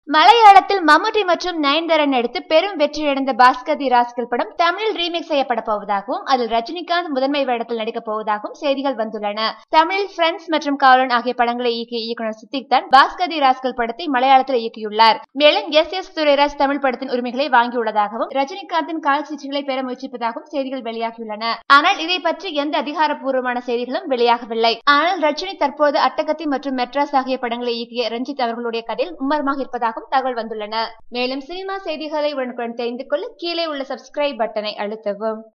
மலையாளத்தில் மம்முட்டி மற்றும் நயன்தாரா நடித்து பெரும் வெற்றியடைந்த பாஸ்கர் தி ராஸ்கல் படம் தமிழில் ரீமேக் செய்யப்பட போவதாகவும் அதில் ரஜினிகாந்த் முதன்மை வேடத்தில் நடிக்கப் போவதாகவும் செய்திகள் வந்துள்ளன தமிழில் ஃப்ரெண்ட்ஸ் மற்றும் காவலன் ஆகிய படங்களை இயக்கிய இயக்குனர் சித்திக் தான் பாஸ்கர் தி ராஸ்கல் படத்தை மலையாளத்தில் இயக்கியுள்ளார் மேலும் எஸ் எஸ் துரைராஜ் தமிழ் படத்தின் உரிமைகளை வாங்கியுள்ளதாகவும் ரஜினிகாந்தின் கால் சீட்டுகளை பெற முயற்சிப்பதாகவும் செய்திகள் வெளியாகியுள்ளன ஆனால் இதை பற்றி எந்த அதிகாரப்பூர்வமான செய்திகளும் வெளியாகவில்லை ஆனால் ரஜினி தற்போது அட்டகத்தி மற்றும் மெட்ராஸ் ஆகிய படங்களை இயக்கிய ரஞ்சித் அவர்களுடைய கதையில் மும்மரமாக இருப்பதாகவும் தகவல் வந்துள்ளன மேலும் சினிமா செய்திகளை உடனுக்குடன் தெரிந்து கொள்ள கீழே உள்ள சப்ஸ்கிரைப் பட்டனை அழுத்தவும்